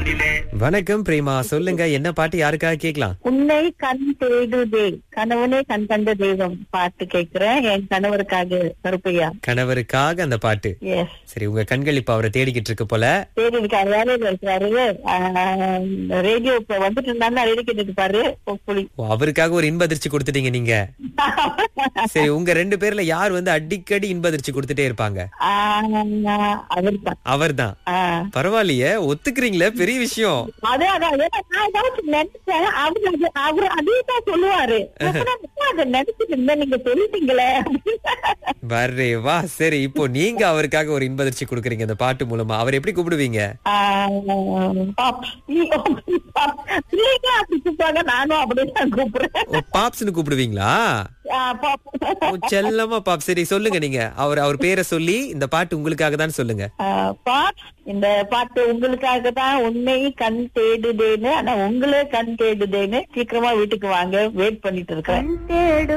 மண்ணிலே வணக்கம் பிரேமா சொல்லுங்க என்ன பாட்டு யாருக்காக கேக்கலாம் உன்னை கண் தேடுதே கணவனே கண் கண்ட தெய்வம் பாட்டு கேக்குறேன் என் கணவருக்காக கருப்பையா கணவருக்காக அந்த பாட்டு எஸ் சரி உங்க கண்கள் இப்ப அவரை தேடிக்கிட்டு இருக்கு போல சரி இருக்காரு வேலையில இருக்கிறாரு ரேடியோ இப்ப வந்துட்டு இருந்தாருன்னா ரேடியோ கேட்டுட்டு இருப்பாரு hopefully. ஓ, அவருக்காக ஒரு இன்ப அதிர்ச்சி கொடுத்துட்டீங்க நீங்க சரி உங்க ரெண்டு பேர்ல யார் வந்து அடிக்கடி இன்ப அதிர்ச்சி கொடுத்துட்டே இருப்பாங்க ஆஹ் அவர்தான் அவர்தான் ஆஹ் பரவாயில்லையே ஒத்துக்கிறீங்களே பெரிய விஷயம் அதே அதான் ஏன்னா நான் ஏதாச்சும் நினைச்சேன் அவரு அது அவரு அதே தான் சொல்லுவாரு அப்புறம் நான் அதை நினைச்சிட்டு இருந்தேன் நீங்க சொல்லிட்டீங்களே வரே வா சரி இப்போ நீங்க அவருக்காக ஒரு இன்ப அதிர்ச்சி கொடுக்குறீங்க இந்த பாட்டு மூலமா அவர் எப்படி கூப்பிடுவீங்க ஆஹ் பாப். பாப். பிள்ளைங்க அப்படி கூப்பிடுவாங்க நானும் அப்படிதான் கூப்பிடுறேன் ஓ பாப்ஸ்னு கூப்பிடுவீங்களா ஆஹ் பாப். ஓ செல்லமா பாப் சரி சொல்லுங்க நீங்க அவர் அவர் பேரை சொல்லி இந்த பாட்டு உங்களுக்காக தான் சொல்லுங்க ஆஹ் பாப். இந்த பாட்டு உங்களுக்காக தான் உண்மை கண் தேடுதேன்னு ஆனா உங்களே கண் தேடுதேன்னு சீக்கிரமா வீட்டுக்கு வாங்க வெயிட் பண்ணிட்டு இருக்கேன்